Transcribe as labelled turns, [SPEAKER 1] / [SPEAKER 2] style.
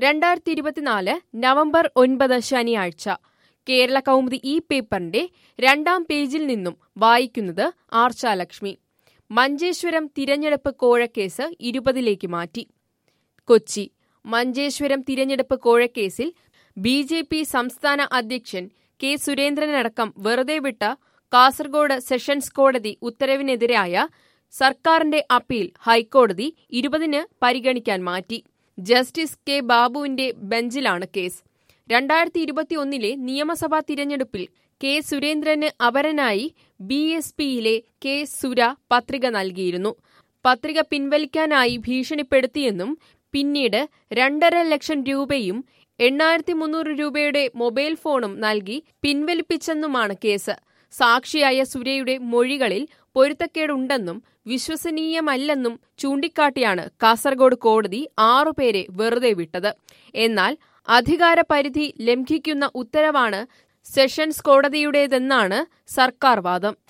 [SPEAKER 1] രണ്ടായിരത്തി ഇരുപത്തിനാല് നവംബർ ഒൻപത് ശനിയാഴ്ച കേരള കൗമുദി ഈ പേപ്പറിന്റെ രണ്ടാം പേജിൽ നിന്നും വായിക്കുന്നത് ആർച്ചാലക്ഷ്മി മഞ്ചേശ്വരം തിരഞ്ഞെടുപ്പ് കോഴക്കേസ് ഇരുപതിലേക്ക് മാറ്റി കൊച്ചി മഞ്ചേശ്വരം തിരഞ്ഞെടുപ്പ് കോഴക്കേസിൽ ബി ജെ പി സംസ്ഥാന അധ്യക്ഷൻ കെ സുരേന്ദ്രനടക്കം വെറുതെ വിട്ട കാസർഗോഡ് സെഷൻസ് കോടതി ഉത്തരവിനെതിരായ സർക്കാരിന്റെ അപ്പീൽ ഹൈക്കോടതി ഇരുപതിന് പരിഗണിക്കാൻ മാറ്റി ജസ്റ്റിസ് കെ ബാബുവിന്റെ ബെഞ്ചിലാണ് കേസ് രണ്ടായിരത്തി ഇരുപത്തിയൊന്നിലെ നിയമസഭാ തിരഞ്ഞെടുപ്പിൽ കെ സുരേന്ദ്രന് അപരനായി ബി എസ് പിയിലെ കെ സുര പത്രിക നൽകിയിരുന്നു പത്രിക പിൻവലിക്കാനായി ഭീഷണിപ്പെടുത്തിയെന്നും പിന്നീട് രണ്ടര ലക്ഷം രൂപയും എണ്ണായിരത്തി മുന്നൂറ് രൂപയുടെ മൊബൈൽ ഫോണും നൽകി പിൻവലിപ്പിച്ചെന്നുമാണ് കേസ് സാക്ഷിയായ സുരയുടെ മൊഴികളിൽ പൊരുത്തക്കേടുണ്ടെന്നും വിശ്വസനീയമല്ലെന്നും ചൂണ്ടിക്കാട്ടിയാണ് കാസർഗോഡ് കോടതി ആറുപേരെ വെറുതെ വിട്ടത് എന്നാൽ അധികാരപരിധി ലംഘിക്കുന്ന ഉത്തരവാണ് സെഷൻസ് കോടതിയുടേതെന്നാണ് സർക്കാർ വാദം